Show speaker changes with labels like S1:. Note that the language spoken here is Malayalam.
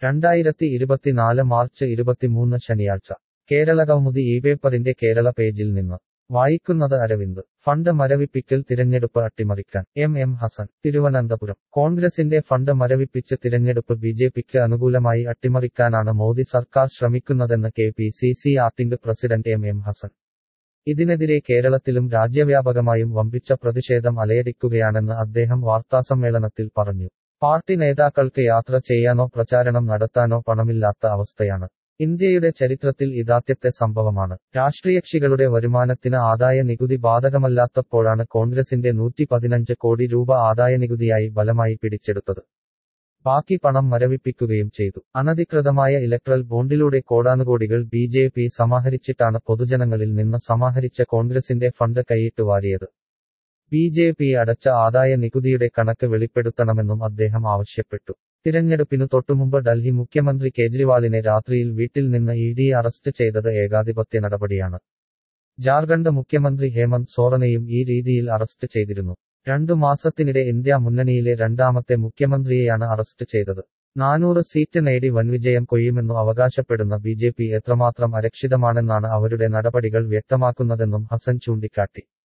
S1: രണ്ടായിരത്തി ഇരുപത്തിനാല് മാർച്ച് ഇരുപത്തിമൂന്ന് ശനിയാഴ്ച കേരളകൗമുദി ഈ പേപ്പറിന്റെ കേരള പേജിൽ നിന്ന് വായിക്കുന്നത് അരവിന്ദ് ഫണ്ട് മരവിപ്പിക്കൽ തിരഞ്ഞെടുപ്പ് അട്ടിമറിക്കാൻ എം എം ഹസൻ തിരുവനന്തപുരം കോൺഗ്രസിന്റെ ഫണ്ട് മരവിപ്പിച്ച് തിരഞ്ഞെടുപ്പ് ബി ജെ പിക്ക് അനുകൂലമായി അട്ടിമറിക്കാനാണ് മോദി സർക്കാർ ശ്രമിക്കുന്നതെന്ന് K P C C acting president M M Hassan ഇതിനെതിരെ കേരളത്തിലും രാജ്യവ്യാപകമായും വമ്പിച്ച പ്രതിഷേധം അലയടിക്കുകയാണെന്ന് അദ്ദേഹം വാർത്താസമ്മേളനത്തിൽ പറഞ്ഞു പാർട്ടി നേതാക്കൾക്ക് യാത്ര ചെയ്യാനോ പ്രചാരണം നടത്താനോ പണമില്ലാത്ത അവസ്ഥയാണ് ഇന്ത്യയുടെ ചരിത്രത്തിൽ ഇതാദ്യത്തെ സംഭവമാണ് രാഷ്ട്രീയകക്ഷികളുടെ വരുമാനത്തിന് ആദായ നികുതി ബാധകമല്ലാത്തപ്പോഴാണ് കോൺഗ്രസിന്റെ നൂറ്റി പതിനഞ്ച് കോടി രൂപ ആദായ നികുതിയായി ബലമായി പിടിച്ചെടുത്തത് ബാക്കി പണം മരവിപ്പിക്കുകയും ചെയ്തു അനധികൃതമായ ഇലക്ട്രൽ ബോണ്ടിലൂടെ കോടാനുകോടികൾ ബി ജെ പി സമാഹരിച്ചിട്ടാണ് പൊതുജനങ്ങളിൽ നിന്ന് സമാഹരിച്ച കോൺഗ്രസിന്റെ ഫണ്ട് കൈയിട്ട് വാരിയത് ബി ജെ പി അടച്ച ആദായ നികുതിയുടെ കണക്ക് വെളിപ്പെടുത്തണമെന്നും അദ്ദേഹം ആവശ്യപ്പെട്ടു തിരഞ്ഞെടുപ്പിനു തൊട്ടുമുമ്പ് ഡൽഹി മുഖ്യമന്ത്രി കേജ്രിവാളിനെ രാത്രിയിൽ വീട്ടിൽ നിന്ന് ഇ ഡി അറസ്റ്റ് ചെയ്തത് ഏകാധിപത്യ നടപടിയാണ് ജാർഖണ്ഡ് മുഖ്യമന്ത്രി ഹേമന്ത് സോറനെയും ഈ രീതിയിൽ അറസ്റ്റ് ചെയ്തിരുന്നു രണ്ടു മാസത്തിനിടെ ഇന്ത്യ മുന്നണിയിലെ രണ്ടാമത്തെ മുഖ്യമന്ത്രിയെയാണ് അറസ്റ്റ് ചെയ്തത് നാനൂറ് സീറ്റ് നേടി വൻവിജയം കൊയ്യുമെന്നു അവകാശപ്പെടുന്ന ബി ജെ പി എത്രമാത്രം അരക്ഷിതമാണെന്നാണ് അവരുടെ നടപടികൾ വ്യക്തമാക്കുന്നതെന്നും ഹസൻ ചൂണ്ടിക്കാട്ടി